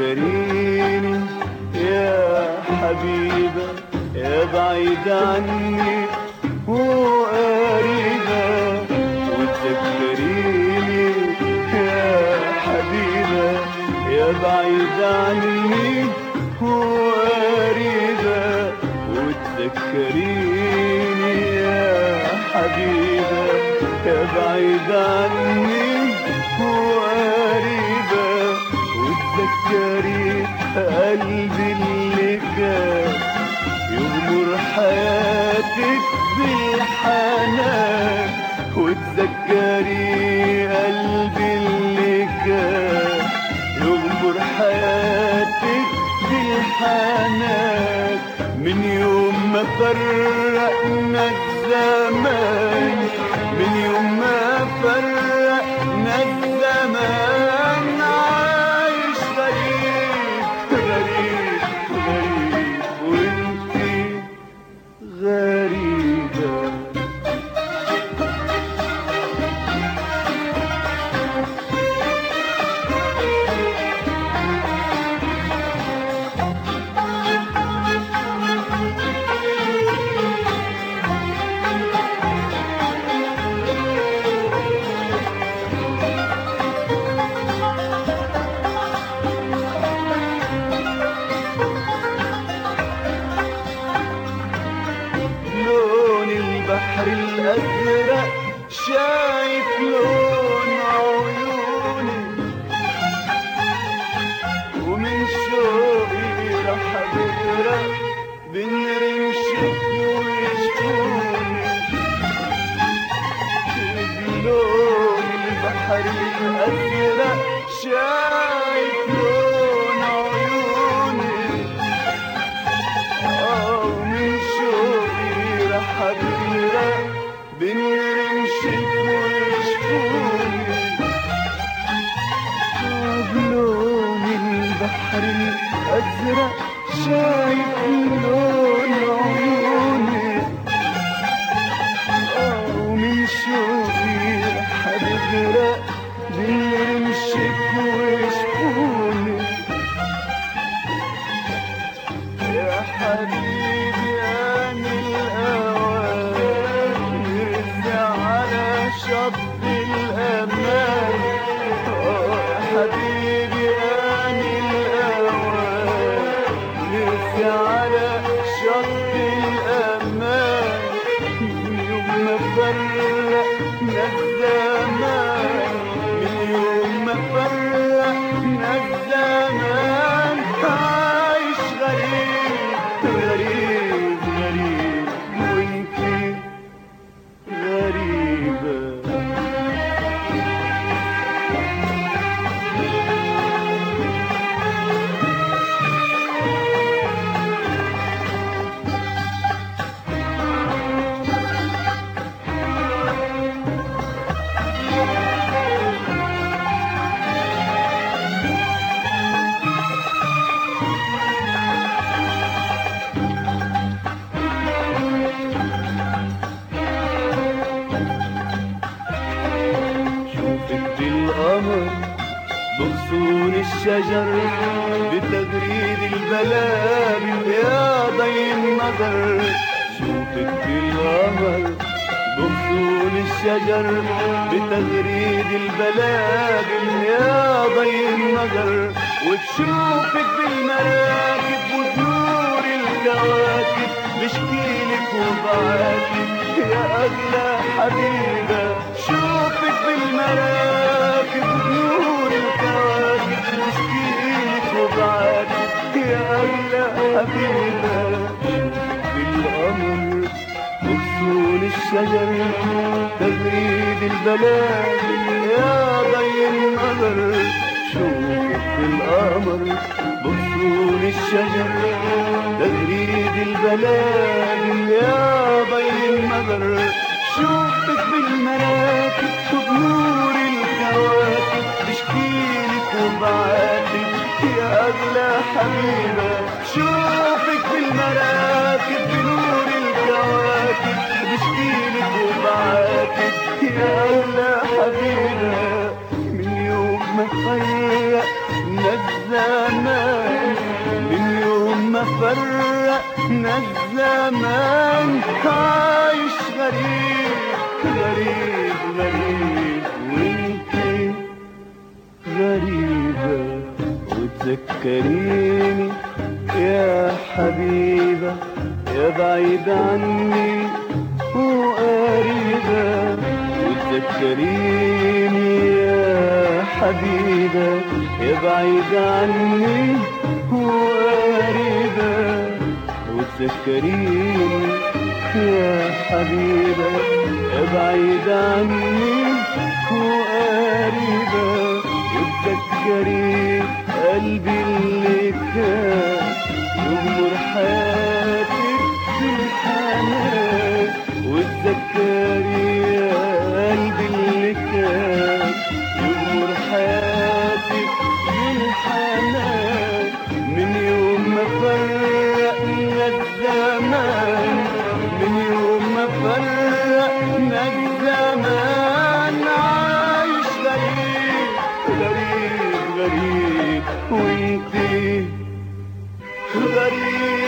وتذكريني يا حبيبة يا بعيدة عني وقريبة وتذكريني يا حبيبة يا بعيدة عني وقريبة وتذكريني يا حبيبة يا بعيدة عني وقريبة وتذكري قلبي اللي كان يغمر حياتك بالحنان وتذكري قلبي اللي كان يغمر حياتك بالحنان من يوم ما فرقنا الزمان من يوم ما فرقنا الزمان عايش غريب غريب غريب وانتي غريبة لون البحر الأزرق شايف لون عيوني ومن شوقي راح بغرق بين رمشك وشفوني لون البحر الأزرق شايف لون عيوني أو من شوقي راح أغرق بين رمشك وشفوني بلون البحر الأزرق شايف لون عيوني أو من شوقي راح أغرق بين رمشك وشفوني يا حبيبي أنا الأوان نرجع على شط الأمان آه يا حبيبي أنا الأوان نرجع على شط الأمان من يوم ما فرقنا الزمان من يوم ما فرقنا الزمان عايش غريب غريب غريب وانتي غريبة شوفك بالقمر بغصون الشجر بتغريد البلابل يا ضي النظر شوفك بالقمر بغصون الشجر بتغريد البلابل يا ضي النظر وتشوفك بالمراكب وبنور الكواكب بشكيلك وبعاتك يا أغلى حبيبة شوفك بالمراكب ونور الكواكب بشكيلك وبعاتك يا أغلى حبيبة شوفك بالقمر وغصون الشجر تغريد البلاد يا ضي النظر شوفك بالقمر بغصون الشجر تغريد البلاد يا ضي النظر شوفك بالمراكب وبنور الكواكب بشكيلك وبعاتك يا أغلى حبيبة شوفك بالمراكب بنور الكواكب بشكيلك وبعاتك يا أغلى حبيبة من يوم ما فرقنا الزمان من يوم ما فرقنا الزمان عايش غريب غريب غريب وانتي غريبة وتذكريني يا حبيبة يا بعيد عني وقريبة وتذكريني يا حبيبة يا بعيد عني وقريبة وتذكريني يا حبيبة يا بعيد عني وقريبة وتذكري قلبي اللي كان يغمر حياتك بالحنان وتذكري يا قلبي اللي كان يغمر حياتك بالحنان من يوم ما فرقنا الزمان من يوم ما فرقنا الزمان عايش غريب غريب غريب وانتي غريب